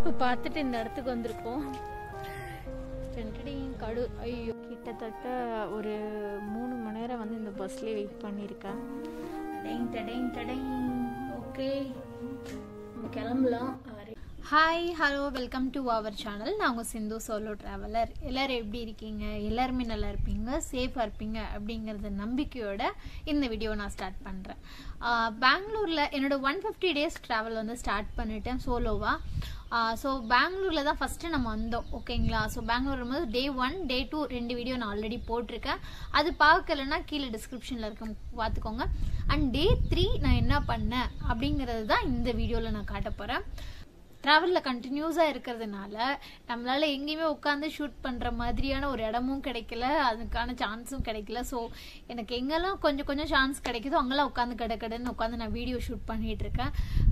map பார்த்துட்டு இந்த இடத்துக்கு வந்திருக்கோம் டென்டடிங் கடு ஐயோ கிட்டத்தட்ட ஒரு மூணு மணி நேரம் வந்து இந்த பஸ்லேயே வெயிட் பண்ணியிருக்கேன் டடைங் டடைங் டடைங் ஓகே நம்ம கிளம்பலாம் hi hello welcome to our channel நான் உங்கள் சிந்து சோலோ ட்ராவலர் எல்லோரும் எப்படி இருக்கீங்க எல்லாருமே நல்லா இருப்பீங்க சேஃபாக இருப்பீங்க அப்படிங்கிறத நம்பிக்கையோட இந்த வீடியோ நான் ஸ்டார்ட் பண்ணுறேன் பெங்களூரில் என்னோட ஒன் ஃபிஃப்டி டேஸ் ட்ராவல் வந்து ஸ்டார்ட் பண்ணிட்டேன் சோலோவாக ஸோ பெங்களூரில் தான் ஃபஸ்ட்டு நம்ம வந்தோம் ஓகேங்களா ஸோ பெங்களூர் வரும்போது டே ஒன் டே டூ ரெண்டு வீடியோ நான் ஆல்ரெடி போட்டிருக்கேன் அது பார்க்கலன்னா கீழே டிஸ்கிரிப்ஷனில் இருக்க பார்த்துக்கோங்க அண்ட் டே த்ரீ நான் என்ன பண்ணேன் அப்படிங்கிறது தான் இந்த வீடியோவில் நான் காட்ட போகிறேன் ட்ராவலில் கண்டினியூஸாக இருக்கிறதுனால நம்மளால் எங்கேயுமே உட்காந்து ஷூட் பண்ணுற மாதிரியான ஒரு இடமும் கிடைக்கல அதுக்கான சான்ஸும் கிடைக்கல ஸோ எனக்கு எங்கெல்லாம் கொஞ்சம் கொஞ்சம் சான்ஸ் கிடைக்குதோ அங்கெல்லாம் உட்காந்து கடை கடைன்னு உட்காந்து நான் வீடியோ ஷூட் பண்ணிகிட்டு இருக்கேன்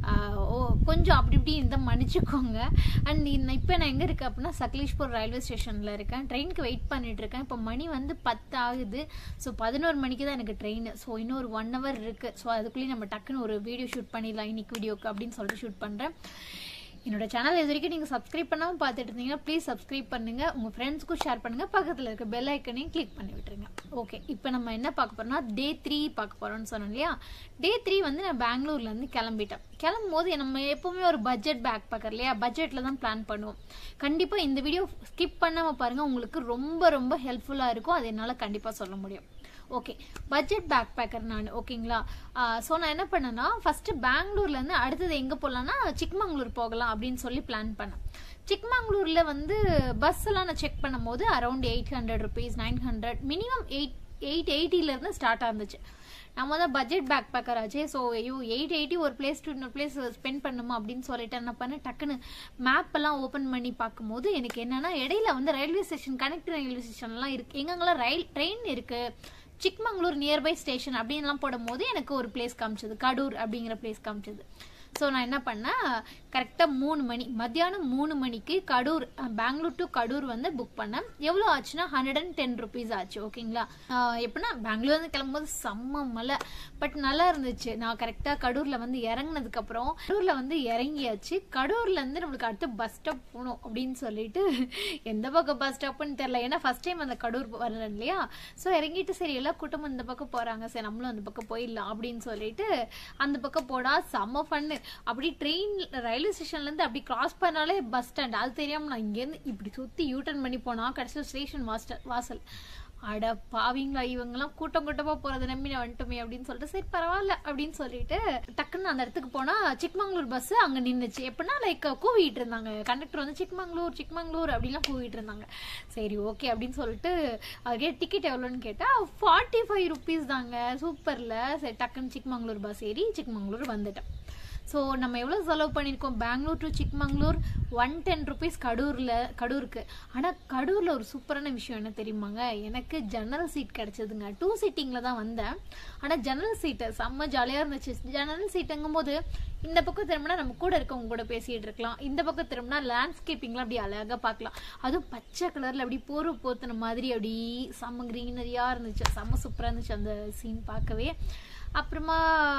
ஓ கொஞ்சம் அப்படி இப்படி இந்த மன்னிச்சுக்கோங்க அண்ட் இப்போ நான் எங்கே இருக்கேன் அப்படின்னா சக்லீஷ்பூர் ரயில்வே ஸ்டேஷனில் இருக்கேன் ட்ரெயினுக்கு வெயிட் பண்ணிட்டு இருக்கேன் இப்போ மணி வந்து பத்து ஆகுது ஸோ பதினோரு மணிக்கு தான் எனக்கு ட்ரெயின் ஸோ இன்னும் ஒரு ஒன் ஹவர் இருக்குது ஸோ அதுக்குள்ளேயும் நம்ம டக்குன்னு ஒரு வீடியோ ஷூட் பண்ணிடலாம் இன்னைக்கு வீடியோக்கு அப்படின்னு சொல்லிட்டு ஷூட் பண்ணுறேன் என்னோட சேனல் இது வரைக்கும் நீங்கள் சப்ஸ்கிரைப் பண்ணாமல் பார்த்துட்டு இருந்தீங்கன்னா ப்ளீஸ் சப்ஸ்கிரைப் பண்ணுங்கள் உங்கள் ஃப்ரெண்ட்ஸ்க்கும் ஷேர் பண்ணுங்கள் பக்கத்தில் இருக்க பெல் ஐக்கனையும் கிளிக் பண்ணி விட்டுருங்க ஓகே இப்போ நம்ம என்ன பார்க்க போகிறோம்னா டே த்ரீ பார்க்க போகிறோம்னு சொன்னோம் இல்லையா டே த்ரீ வந்து நான் பெங்களூர்லேருந்து கிளம்பிட்டேன் கிளம்பும் போது நம்ம எப்போவுமே ஒரு பட்ஜெட் பேக் பேக்கர் இல்லையா பட்ஜெட்டில் தான் பிளான் பண்ணுவோம் கண்டிப்பாக இந்த வீடியோ ஸ்கிப் பண்ணாமல் பாருங்கள் உங்களுக்கு ரொம்ப ரொம்ப ஹெல்ப்ஃபுல்லாக இருக்கும் அது என்னால் கண்டிப்பாக சொல்ல முடியும் ஓகே பட்ஜெட் பேக் பேக்கர் நான் ஓகேங்களா ஸோ நான் என்ன பண்ணேன்னா ஃபஸ்ட்டு பெங்களூர்லேருந்து அடுத்தது எங்கே போகலான்னா சிக்மங்களூர் போகலாம் அப்படின்னு சொல்லி பிளான் பண்ணேன் சிக்மங்களூரில் வந்து பஸ் எல்லாம் நான் செக் பண்ணும் போது around eight hundred rupees nine hundred minimum eight eight எயிட்டிலேருந்து ஸ்டார்ட் ஆகுச்சு நம்ம தான் பட்ஜெட் பேக் பேக்கர் ஆச்சு ஸோ ஐயோ எயிட் எயிட்டி ஒரு பிளேஸ் டு இன்னொரு பிளேஸ் ஸ்பெண்ட் பண்ணுமா அப்படின்னு சொல்லிட்டு என்ன பண்ணேன் டக்குன்னு மேப் எல்லாம் ஓப்பன் பண்ணி பார்க்கும்போது எனக்கு என்னன்னா இடையில வந்து ரயில்வே ஸ்டேஷன் கனெக்ட் ரயில்வே ஸ்டேஷன்லாம் இருக்கு எங்கெங்கெல்லாம் ரயில் ட்ரெயின் இருக்கு சிக்மங்களூர் நியர்பை ஸ்டேஷன் அப்படின்லாம் போடும்போது எனக்கு ஒரு பிளேஸ் காமிச்சது கடூர் அப்படிங்கிற பிளேஸ் காமிச்சது ஸோ நான் என்ன பண்ணேன் கரெக்டாக மூணு மணி மத்தியானம் மூணு மணிக்கு கடூர் பெங்களூர் டு கடூர் வந்து புக் பண்ணேன் எவ்வளோ ஆச்சுன்னா ஹண்ட்ரட் அண்ட் டென் ருபீஸ் ஆச்சு ஓகேங்களா எப்படின்னா பெங்களூர்லேருந்து கிளம்பும்போது செம்ம மலை பட் நல்லா இருந்துச்சு நான் கரெக்டாக கடூரில் வந்து இறங்கினதுக்கப்புறம் கடூரில் வந்து இறங்கியாச்சு கடூர்லேருந்து நம்மளுக்கு அடுத்து பஸ் ஸ்டாப் போகணும் அப்படின்னு சொல்லிட்டு எந்த பக்கம் பஸ் ஸ்டாப்னு தெரில ஏன்னா ஃபர்ஸ்ட் டைம் அந்த கடூர் வரேன் இல்லையா ஸோ இறங்கிட்டு சரி எல்லா கூட்டமும் இந்த பக்கம் போகிறாங்க சரி நம்மளும் அந்த பக்கம் போயிடலாம் அப்படின்னு சொல்லிட்டு அந்த பக்கம் போடா செம்ம ஃபன்னு அப்படி ட்ரெயின் ரயில்வே ஸ்டேஷன்லேருந்து அப்படி கிராஸ் பண்ணாலே பஸ் ஸ்டாண்ட் அது தெரியாமல் நான் இங்கேருந்து இப்படி சுற்றி யூட்டர்ன் பண்ணி போனால் கடைசியில் ஸ்டேஷன் வாஸ்டர் வாசல் அட பாவிங்களா இவங்கெல்லாம் கூட்டம் கூட்டமாக போகிறத நம்பி நான் வந்துட்டோமே அப்படின்னு சொல்லிட்டு சரி பரவாயில்ல அப்படின்னு சொல்லிட்டு டக்குன்னு அந்த இடத்துக்கு போனால் சிக்மங்களூர் பஸ் அங்கே நின்றுச்சு எப்படின்னா லைக் கூவிட்டு இருந்தாங்க கண்டக்டர் வந்து சிக்மங்களூர் சிக்மங்களூர் அப்படிலாம் கூவிட்டு இருந்தாங்க சரி ஓகே அப்படின்னு சொல்லிட்டு அதுக்கே டிக்கெட் எவ்வளோன்னு கேட்டால் ஃபார்ட்டி ஃபைவ் ருபீஸ் தாங்க சூப்பரில் சரி டக்குன்னு சிக்மங்களூர் பஸ் ஏறி சிக்மங்களூர் வந்துட்டேன் ஸோ நம்ம எவ்வளோ செலவு பண்ணியிருக்கோம் Bangalore to Chikmagalur one ten rupees கடூரில் கடூருக்கு ஆனால் கடூரில் ஒரு சூப்பரான விஷயம் என்ன தெரியுமாங்க எனக்கு ஜன்னல் சீட் கிடச்சிதுங்க டூ சீட்டிங்கில் தான் வந்தேன் ஆனால் ஜன்னல் சீட்டு செம்ம ஜாலியாக இருந்துச்சு ஜன்னல் சீட்டுங்கும் போது இந்த பக்கம் திரும்பினா நம்ம கூட இருக்கவங்க கூட பேசிகிட்டு இருக்கலாம் இந்த பக்கம் திரும்பினா லேண்ட்ஸ்கேப்பிங்லாம் அப்படி அழகாக பார்க்கலாம் அதுவும் பச்சை கலரில் அப்படி போர்வை போத்துன மாதிரி அப்படி செம்ம க்ரீனரியாக இருந்துச்சு செம்ம சூப்பராக இருந்துச்சு அந்த சீன் பார்க்கவே அப்புறமா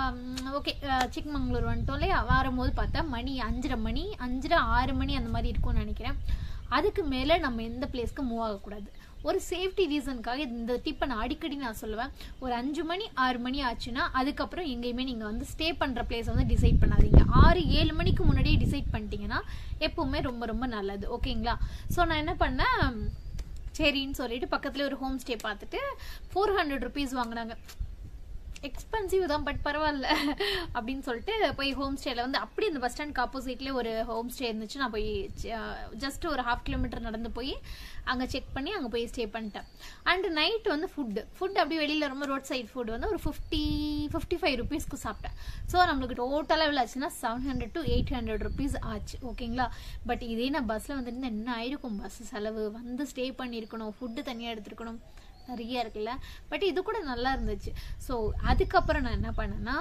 ஓகே சிக்மங்களூர் வந்துட்டோம் இல்லையா வரும்போது பார்த்தா மணி அஞ்சரை மணி அஞ்சரை ஆறு மணி அந்த மாதிரி இருக்கும்னு நினைக்கிறேன் அதுக்கு மேலே நம்ம எந்த பிளேஸ்க்கு மூவ் ஆகக்கூடாது ஒரு சேஃப்டி ரீசனுக்காக இந்த டிப்பை நான் அடிக்கடி நான் சொல்லுவேன் ஒரு அஞ்சு மணி ஆறு மணி ஆச்சுன்னா அதுக்கப்புறம் எங்கேயுமே நீங்கள் வந்து ஸ்டே பண்ணுற பிளேஸ் வந்து டிசைட் பண்ணாதீங்க ஆறு ஏழு மணிக்கு முன்னாடியே டிசைட் பண்ணிட்டீங்கன்னா எப்பவுமே ரொம்ப ரொம்ப நல்லது ஓகேங்களா ஸோ நான் என்ன பண்ணேன் சரின்னு சொல்லிட்டு பக்கத்தில் ஒரு ஹோம் ஸ்டே பார்த்துட்டு ஃபோர் ஹண்ட்ரட் ருபீஸ் வாங்கினாங்க எக்ஸ்பென்சிவ் தான் பட் பரவாயில்ல அப்படின்னு சொல்லிட்டு போய் ஹோம் ஸ்டேல வந்து அப்படி இந்த பஸ் ஸ்டாண்ட் ஆப்போசிட்லேயே ஒரு ஹோம் ஸ்டே இருந்துச்சு நான் போய் ஜஸ்ட் ஒரு ஹாஃப் கிலோமீட்டர் நடந்து போய் அங்கே செக் பண்ணி அங்கே போய் ஸ்டே பண்ணிட்டேன் அண்ட் நைட் வந்து ஃபுட்டு ஃபுட் அப்படி வெளியில் ரொம்ப ரோட் சைட் ஃபுட் வந்து ஒரு ஃபிஃப்டி ஃபிஃப்டி ஃபைவ் ருபீஸ்க்கு சாப்பிட்டேன் ஸோ நம்மளுக்கு டோட்டலாக எவ்வளோ ஆச்சுன்னா seven hundred to eight hundred rupees ஆச்சு ஓகேங்களா பட் இதே நான் பஸ்ஸில் வந்துட்டு என்ன ஆயிருக்கும் பஸ் செலவு வந்து ஸ்டே பண்ணியிருக்கணும் ஃபுட்டு தனியாக எடுத்துருக்கணும் நிறைய இருக்குல்ல பட் இது கூட நல்லா இருந்துச்சு ஸோ அதுக்கப்புறம் நான் என்ன பண்ணேன்னா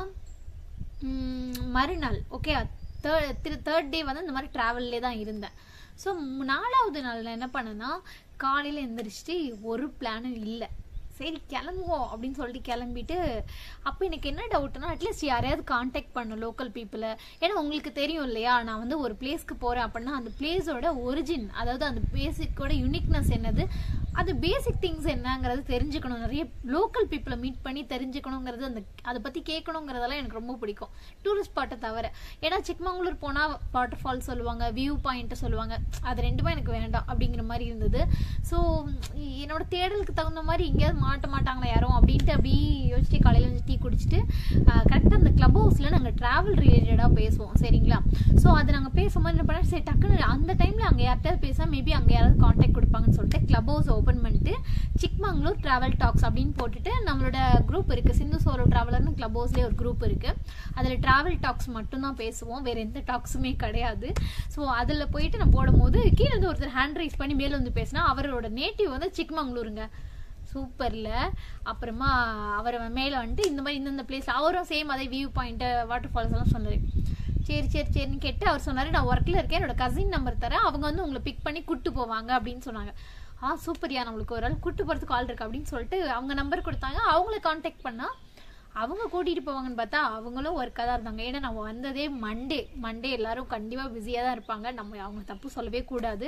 மறுநாள் ஓகே தேர்ட் தேர்ட் டே வந்து இந்த மாதிரி ட்ராவல்லே தான் இருந்தேன் ஸோ நாலாவது நாள் நான் என்ன பண்ணேன்னா காலையில் எந்திரிச்சிட்டு ஒரு பிளானும் இல்லை சரி கிளம்புவோம் அப்படின்னு சொல்லிட்டு கிளம்பிட்டு அப்போ எனக்கு என்ன டவுட்னா அட்லீஸ்ட் யாரையாவது காண்டாக்ட் பண்ணும் லோக்கல் பீப்புளை ஏன்னா உங்களுக்கு தெரியும் இல்லையா நான் வந்து ஒரு பிளேஸ்க்கு போகிறேன் அப்படின்னா அந்த பிளேஸோட ஒரிஜின் அதாவது அந்த பேசிக்கோட யூனிக்னஸ் என்னது அது பேசிக் திங்ஸ் என்னங்கிறது தெரிஞ்சுக்கணும் நிறைய லோக்கல் பீப்புளை மீட் பண்ணி தெரிஞ்சுக்கணுங்கிறது அந்த அதை பற்றி கேட்கணுங்கிறதெல்லாம் எனக்கு ரொம்ப பிடிக்கும் டூரிஸ்ட் ஸ்பாட்டை தவிர ஏன்னா சிக்மங்களூர் போனால் வாட்டர் ஃபால்ஸ் சொல்லுவாங்க வியூ பாயிண்ட்டை சொல்லுவாங்க அது ரெண்டுமே எனக்கு வேண்டாம் அப்படிங்கிற மாதிரி இருந்தது ஸோ என்னோட தேடலுக்கு தகுந்த மாதிரி எங்கேயாவது மாட்ட மாட்டாங்களா யாரும் அப்படின்ட்டு அப்படி யோசிச்சு காலையில் வந்து டீ குடிச்சிட்டு கரெக்டாக அந்த கிளப் ஹவுஸில் நாங்கள் ட்ராவல் ரிலேட்டடாக பேசுவோம் சரிங்களா ஸோ அது நாங்கள் பேசும்போது என்ன பண்ணால் சரி டக்குன்னு அந்த டைமில் அங்கே யார்கிட்டயாவது பேச மேபி அங்கே யாராவது காண்டாக்ட் கொடுப்பாங்கன்னு சொல்லிட்டு கிளப் ஹவுஸ் ஓப்பன் பண்ணிட்டு சிக்மங்களூர் ட்ராவல் டாக்ஸ் அப்படின்னு போட்டுட்டு நம்மளோட குரூப் இருக்குது சிந்து சோலோ ட்ராவலர்னு கிளப் ஹவுஸ்லேயே ஒரு குரூப் இருக்குது அதில் ட்ராவல் டாக்ஸ் மட்டும்தான் பேசுவோம் வேறு எந்த டாக்ஸுமே கிடையாது ஸோ அதில் போயிட்டு நான் போடும்போது கீழே வந்து ஒருத்தர் ஹேண்ட் ரைஸ் பண்ணி மேலே வந்து பேசினா அவரோட நேட்டிவ் வந்து சிக்மங்களூருங்க சூப்பர்ல அப்புறமா அவர் மேலே வந்துட்டு இந்த மாதிரி இந்தந்த பிளேஸ் அவரும் சேம் அதே வியூ பாயிண்ட் வாட்டர் ஃபால்ஸ் எல்லாம் சொன்னார் சரி சரி சரின்னு கேட்டு அவர் சொன்னார் நான் ஒர்க்கில் இருக்கேன் என்னோட கசின் நம்பர் தரேன் அவங்க வந்து உங்களை பிக் பண்ணி கூட்டு போவாங்க அப்படின்னு சொன்னாங்க ஆ சூப்பர்யா நம்மளுக்கு ஒரு ஆள் கூட்டு போகிறதுக்கு ஆள் இருக்கு அப்படின்னு சொல்லிட்டு அவங்க நம்பர் கொடுத்தாங்க அவங்கள காண்டாக்ட் பண்ணால் அவங்க கூட்டிகிட்டு போவாங்கன்னு பார்த்தா அவங்களும் ஒர்க்காக தான் இருந்தாங்க ஏன்னா நம்ம வந்ததே மண்டே மண்டே எல்லாரும் கண்டிப்பாக பிஸியாக தான் இருப்பாங்க நம்ம அவங்க தப்பு சொல்லவே கூடாது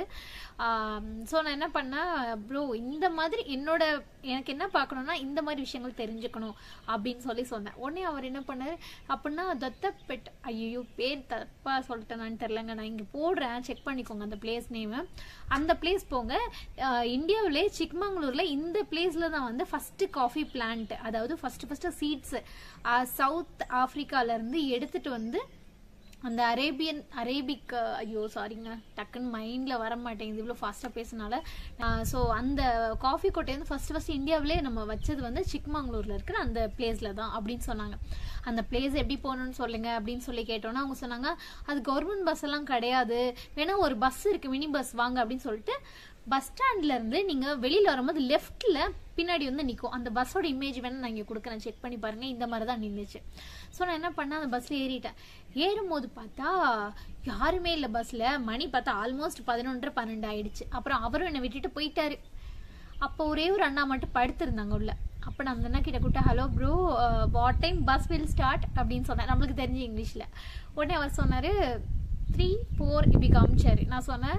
ஸோ நான் என்ன பண்ணேன் ப்ரோ இந்த மாதிரி என்னோட எனக்கு என்ன பார்க்கணுன்னா இந்த மாதிரி விஷயங்கள் தெரிஞ்சுக்கணும் அப்படின்னு சொல்லி சொன்னேன் உடனே அவர் என்ன பண்ணார் அப்படின்னா தத்தப்பெட் ஐயோ பேர் தப்பாக சொல்லிட்டேனான்னு தெரிலங்க நான் இங்கே போடுறேன் செக் பண்ணிக்கோங்க அந்த பிளேஸ் நேமு அந்த பிளேஸ் போங்க இந்தியாவிலே சிக்மங்களூரில் இந்த பிளேஸில் தான் வந்து ஃபஸ்ட்டு காஃபி பிளான்ட் அதாவது ஃபஸ்ட்டு ஃபஸ்ட்டு சீட்ஸ் சவுத் ஆஃப்ரிக்காலேருந்து எடுத்துட்டு வந்து அந்த அரேபியன் அரேபிக் ஐயோ சாரிங்க டக்குன்னு மைண்டில் வர மாட்டேங்குது இவ்வளோ ஃபாஸ்ட்டாக பேசினால ஸோ அந்த காஃபி கோட்டை வந்து ஃபஸ்ட்டு ஃபஸ்ட் இந்தியாவிலே நம்ம வச்சது வந்து சிக்மங்களூரில் இருக்கிற அந்த பிளேஸில் தான் அப்படின்னு சொன்னாங்க அந்த பிளேஸ் எப்படி போகணும்னு சொல்லுங்க அப்படின்னு சொல்லி கேட்டோன்னா அவங்க சொன்னாங்க அது கவர்மெண்ட் பஸ் எல்லாம் கிடையாது வேணா ஒரு பஸ் இருக்கு மினி பஸ் வாங்க அப்படின்னு சொல்லிட்டு பஸ் ஸ்டாண்ட்ல இருந்து நீங்க வெளியில வரும்போது லெஃப்ட்ல பின்னாடி வந்து நிற்கும் அந்த பஸ்ஸோட இமேஜ் வேணா நான் இங்கே கொடுக்குறேன் செக் பண்ணி பாருங்க இந்த மாதிரி தான் நின்றுச்சு ஸோ நான் என்ன பண்ணேன் அந்த பஸ்ல ஏறிட்டேன் ஏறும்போது பார்த்தா யாருமே இல்லை பஸ்ல மணி பார்த்தா ஆல்மோஸ்ட் பதினொன்றரை பன்னெண்டு ஆயிடுச்சு அப்புறம் அவரும் என்னை விட்டுட்டு போயிட்டாரு அப்போ ஒரே ஒரு அண்ணா மட்டும் படுத்திருந்தாங்க உள்ள அப்போ நான் அந்த அண்ணா கிட்ட கூப்பிட்டா hello bro what time bus will start அப்படின்னு சொன்னேன் நம்மளுக்கு தெரிஞ்ச இங்கிலீஷில் உடனே அவர் சொன்னார் த்ரீ ஃபோர் இப்படி காமிச்சாரு நான் சொன்னேன்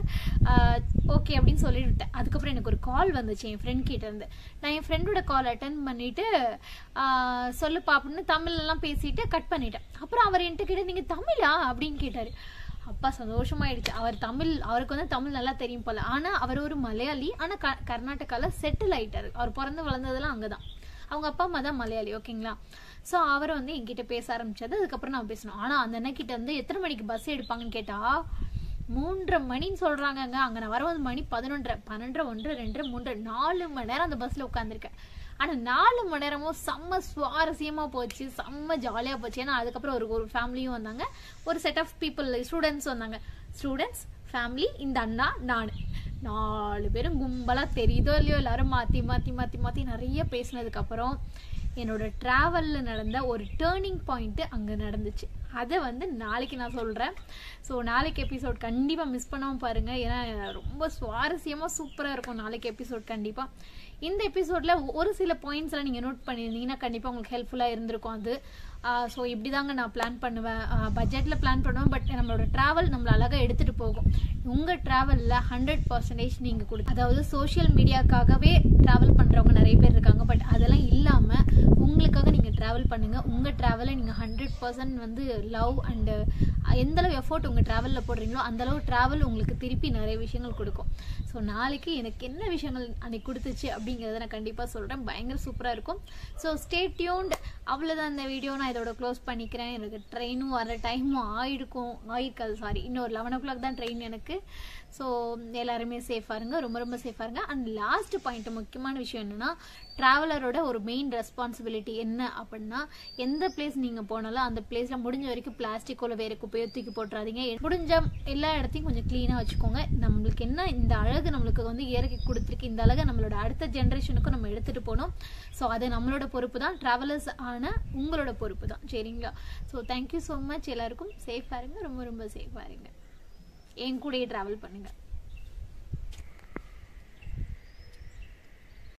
ஓகே அப்படின்னு சொல்லிட்டு விட்டேன் அதுக்கப்புறம் எனக்கு ஒரு கால் வந்துச்சு என் ஃப்ரெண்ட் கிட்ட இருந்து நான் என் ஃப்ரெண்டோட கால் அட்டன் பண்ணிட்டு சொல்லுப்பா அப்படின்னு தமிழ்லாம் பேசிட்டு கட் பண்ணிட்டேன் அப்புறம் அவர் என்கிட்ட கிட்ட நீங்கள் தமிழா அப்படின்னு கேட்டார் அப்பா சந்தோஷமாயிடுச்சு அவர் தமிழ் அவருக்கு வந்து தமிழ் நல்லா தெரியும் போல ஆனால் அவர் ஒரு மலையாளி ஆனால் க கர்நாடகாவில் செட்டில் ஆயிட்டாரு அவர் பிறந்து வளர்ந்ததெல்லாம் அங்கே தான் அவங்க அப்பா அம்மா தான் மலையாளி ஓகேங்களா ஸோ அவரை வந்து என்கிட்ட பேச ஆரம்பிச்சது அதுக்கப்புறம் நான் பேசணும் ஆனால் அந்த அண்ணக்கிட்ட வந்து எத்தனை மணிக்கு பஸ் எடுப்பாங்கன்னு கேட்டால் மூன்றரை மணின்னு சொல்கிறாங்கங்க அங்கே நான் வருவது மணி பதினொன்றரை பன்னெண்டரை ஒன்று ரெண்டு மூன்று நாலு மணி நேரம் அந்த பஸ்ஸில் உட்காந்துருக்கேன் ஆனால் நாலு மணி நேரமும் செம்ம சுவாரஸ்யமாக போச்சு செம்ம ஜாலியாக போச்சு ஏன்னா அதுக்கப்புறம் ஒரு ஒரு ஃபேமிலியும் வந்தாங்க ஒரு செட் ஆஃப் பீப்புள் ஸ்டூடெண்ட்ஸ் வந்தாங்க ஸ்டூடெண்ட்ஸ் ஃபேமிலி இந்த அண்ணா நான் நாலு பேரும் கும்பலாக தெரியுதோ இல்லையோ எல்லாரும் மாற்றி மாற்றி மாற்றி மாற்றி நிறைய பேசினதுக்கப்புறம் என்னோட ட்ராவலில் நடந்த ஒரு டேர்னிங் பாயிண்ட்டு அங்கே நடந்துச்சு அதை வந்து நாளைக்கு நான் சொல்கிறேன் ஸோ நாளைக்கு எபிசோட் கண்டிப்பாக மிஸ் பண்ணாமல் பாருங்கள் ஏன்னா ரொம்ப சுவாரஸ்யமாக சூப்பராக இருக்கும் நாளைக்கு எபிசோட் கண்டிப்பாக இந்த எபிசோடில் ஒரு சில பாயிண்ட்ஸ்லாம் நீங்கள் நோட் பண்ணியிருந்தீங்கன்னா கண்டிப்பாக உங்களுக்கு ஹெல்ப்ஃபுல்லாக இருந்திருக்கும் அது ஸோ இப்படி தாங்க நான் பிளான் பண்ணுவேன் பட்ஜெட்டில் பிளான் பண்ணுவேன் பட் நம்மளோட ட்ராவல் நம்மளை அழகாக எடுத்துகிட்டு போகும் உங்கள் ட்ராவலில் ஹண்ட்ரட் பர்சன்டேஜ் நீங்கள் கொடு அதாவது சோஷியல் மீடியாக்காகவே ட்ராவல் பண்ணுறவங்க நிறைய பேர் இருக்காங்க பட் அதெல்லாம் இல்லாமல் உங்களுக்காக நீங்கள் ட்ராவல் பண்ணுங்கள் உங்கள் ட்ராவலை நீங்கள் ஹண்ட்ரட் பர்சன்ட் வந்து லவ் அண்டு எந்த அளவு எஃபோர்ட் உங்கள் ட்ராவலில் போடுறீங்களோ அந்தளவு ட்ராவல் உங்களுக்கு திருப்பி நிறைய விஷயங்கள் கொடுக்கும் ஸோ நாளைக்கு எனக்கு என்ன விஷயங்கள் அன்னைக்கு கொடுத்துச்சு அப்படிங்கிறத நான் கண்டிப்பாக சொல்கிறேன் பயங்கர சூப்பராக இருக்கும் ஸோ ஸ்டே டியூன்ட் அவ்வளோதான் இந்த வீடியோ நான் இதோட க்ளோஸ் பண்ணிக்கிறேன் எனக்கு ட்ரெயினும் வர டைமும் ஆயிருக்கும் ஆயிருக்காது சாரி இன்னொரு லெவன் ஓ கிளாக் தான் ட்ரெயின் எனக்கு ஸோ எல்லாருமே சேஃபாக இருங்க ரொம்ப ரொம்ப சேஃபாக இருங்க அண்ட் லாஸ்ட் பாயிண்ட் முக்கியமான விஷயம் என்னென்னா ட்ராவலரோட ஒரு மெயின் ரெஸ்பான்சிபிலிட்டி என்ன அப்படின்னா எந்த பிளேஸ் நீங்கள் போனாலும் அந்த பிளேஸில் முடிஞ்ச வரைக்கும் பிளாஸ்டிக்கோல வேறு குப்பையோ தூக்கி போட்டுறாதீங்க முடிஞ்ச எல்லா இடத்தையும் கொஞ்சம் க்ளீனாக வச்சுக்கோங்க நம்மளுக்கு என்ன இந்த அழகு நம்மளுக்கு வந்து இயற்கை கொடுத்துருக்கு இந்த அழகை நம்மளோட அடுத்த ஜென்ரேஷனுக்கும் நம்ம எடுத்துகிட்டு போகணும் ஸோ அது நம்மளோட பொறுப்பு தான் ட்ராவலர்ஸ் ஆன உங்களோட பொறுப்பு தான் சரிங்களா ஸோ தேங்க்யூ ஸோ மச் எல்லாருக்கும் சேஃபாக இருங்க ரொம்ப ரொம்ப சேஃபாக இருங்க என் கூடயே ட்ராவல் பண்ணுங்கள்